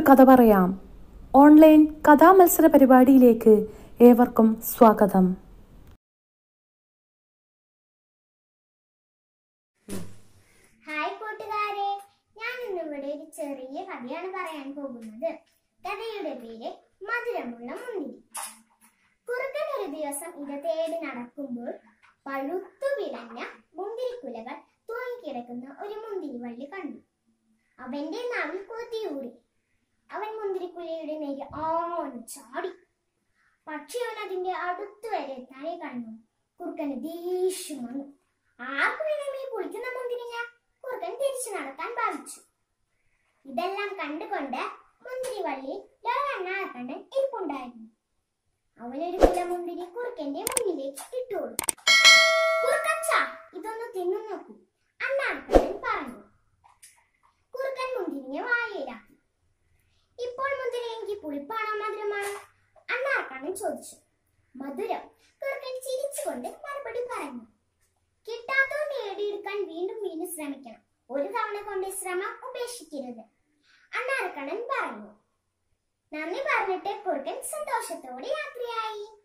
കഥ പറയാം ഓൺലൈൻ കഥാമത്സര പരിപാടിയിലേക്ക് ഏവർക്കും സ്വാഗതം ഹായ് കൂട്ടുകാരെ ഞാൻ ഇന്നിവിടെ ഒരു ചെറിയ കഥയാണ് പറയാൻ പോകുന്നത് കഥയുടെ പേര് മധുരമുള്ള മുന്തിരി കുറുക്കൻ ഒരു ദിവസം ഇത് തേടി നടക്കുമ്പോൾ പഴുത്തു വിളഞ്ഞ മുന്തിരിക്കുലകൾ തൂങ്ങിക്കിടക്കുന്ന ഒരു മുന്തിരി വള്ളി കണ്ടു അവന്റെ നാവിൽ കൊതിയൂറി അവൻ മുന്തിരിക്കുലയുടെ നേരെ ആന്ന് ചാടി പക്ഷെ അവൻ അതിന്റെ അടുത്ത് വരെ എത്താനേ കഴിഞ്ഞു കുറുക്കന് ദേഷ്യം വന്നു ആർക്കു വേണം ഈ കുളിക്കുന്ന മുന്തിരിങ്ങ കുറുക്കൻ തിരിച്ചു നടക്കാൻ ഭാവിച്ചു ഇതെല്ലാം കണ്ടുകൊണ്ട് മുന്തിരിവള്ളി ലോകണ്ണാക്കണ്ണൻ ഇരിപ്പുണ്ടായിരുന്നു അവനൊരു കുല മുന്തിരി കുറുക്കന്റെ മുന്നിലേക്ക് ഇട്ടുകൊടുത്തു കുറുക്കച്ച ഇതൊന്ന് തിന്നു നോക്കൂ അണ്ണാക്കണ്ണൻ പറഞ്ഞു കുറുക്കൻ മുന്തിരിനെ വായയിലാക്കി ഇപ്പോൾ മുന്തിരി എനിക്ക് പുളിപ്പാണോ മധുരമാണോ അണ്ണാക്കണ്ണൻ ചോദിച്ചു മധുരം കുറുക്കൻ ചിരിച്ചുകൊണ്ട് മറുപടി പറഞ്ഞു കിട്ടാത്തോ നേടിയെടുക്കാൻ വീണ്ടും വീണ്ടും ശ്രമിക്കണം ഒരു തവണ കൊണ്ട് ശ്രമം ഉപേക്ഷിക്കരുത് അണ്ണാർക്കണ്ണൻ പറഞ്ഞു നന്ദി പറഞ്ഞിട്ട് കുറുക്കൻ സന്തോഷത്തോടെ യാത്രയായി